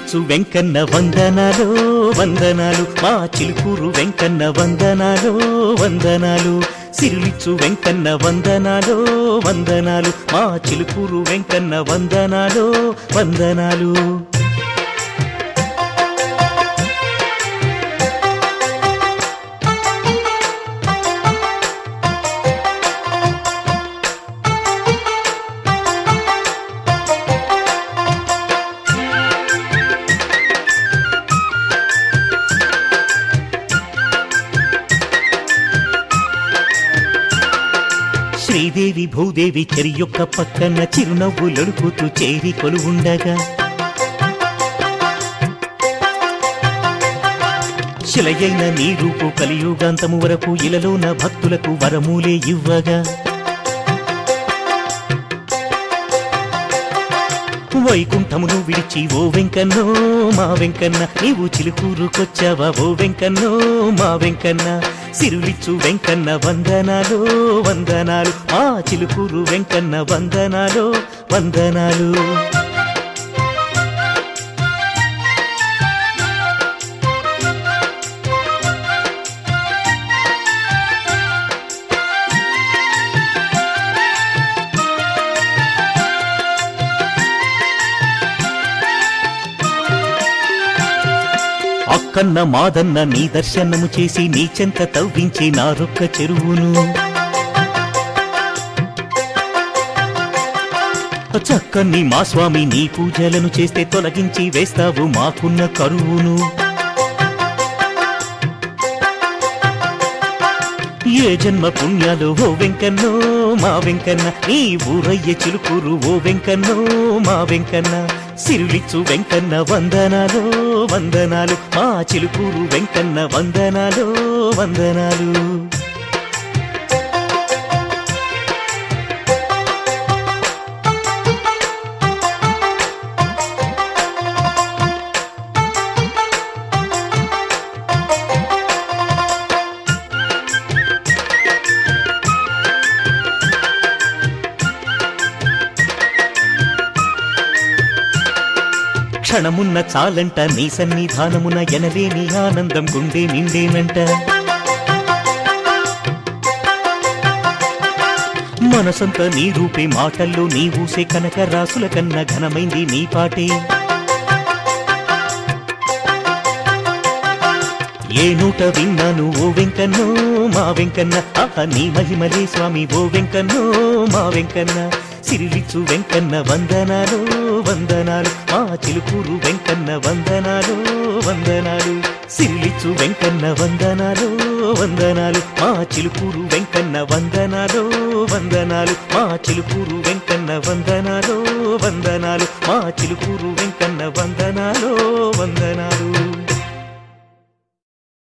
సిరులిచ్చు వెంకన్న వందనాలు వందనాలు మా చిలుకూరు వెంకన్న వందనాలు వందనాలు సిరులిచ్చు వెంకన్న వందనాలు వందనాలు మా చిలుకూరు వెంకన్న వందనాలు వందనాలు శ్రీదేవి భూదేవి చెరి యొక్క పక్కన చిరునవ్వులొడుకుతూ చేరి కొలువుండగా శిలయైన నీ రూపు కలియుగాంతము వరకు ఇలలోన భక్తులకు వరమూలే ఇవ్వగా వైకుంఠమును విడిచి ఓ వెంకన్నో మా వెంకన్న నీవు చిలుకూరుకొచ్చావా ఓ వెంకన్నో మా వెంకన్న సిరులిచ్చు వెంకన్న వందనాలు వందనాలు మా చిలుకూరు వెంకన్న వందనాలు వందనాలు అక్కన్న మాదన్న నీ దర్శనము చేసి నీ చెంత తవ్వించి నారొక్క చెరువును చక్కని మా స్వామి నీ పూజలను చేస్తే తొలగించి వేస్తావు మాకున్న కరువును ఏ జన్మ పుణ్యాలు ఓ వెంకన్నో మా వెంకన్న నీ ఊరయ్య చిలుకూరు ఓ వెంకన్నో మా వెంకన్న సిరులిచ్చు వెంకన్న వందనాలు వందనాలు మా చిలుకూరు వెంకన్న వందనాలు వందనాలు క్షణమున్న చాలంట నీ సన్నిధానమున ఎనలేని ఆనందం గుండె నిండేనంట మనసంత నీ రూపే మాటల్లో నీ ఊసే కనక రాసుల కన్న ఘనమైంది నీ పాటే ఏ నూట విన్నాను ఓ వెంకన్నో మా వెంకన్న ఆహా నీ మహిమలే స్వామి ఓ వెంకన్నో మా వెంకన్న సిరిలిచ్చు వెంకన్న వందనాలు వందనాలు మా చిలుకూరు వెంకన్న వందనాలు వందనాలు సిరిలిచ్చు వెంకన్న వందనాలు వందనాలు మా చిలుకూరు వెంకన్న వందనాలు వందనాలు మా చిలుకూరు వెంకన్న వందనాలు వందనాలు మా చిలుకూరు వెంకన్న వందనాలు వందనాలు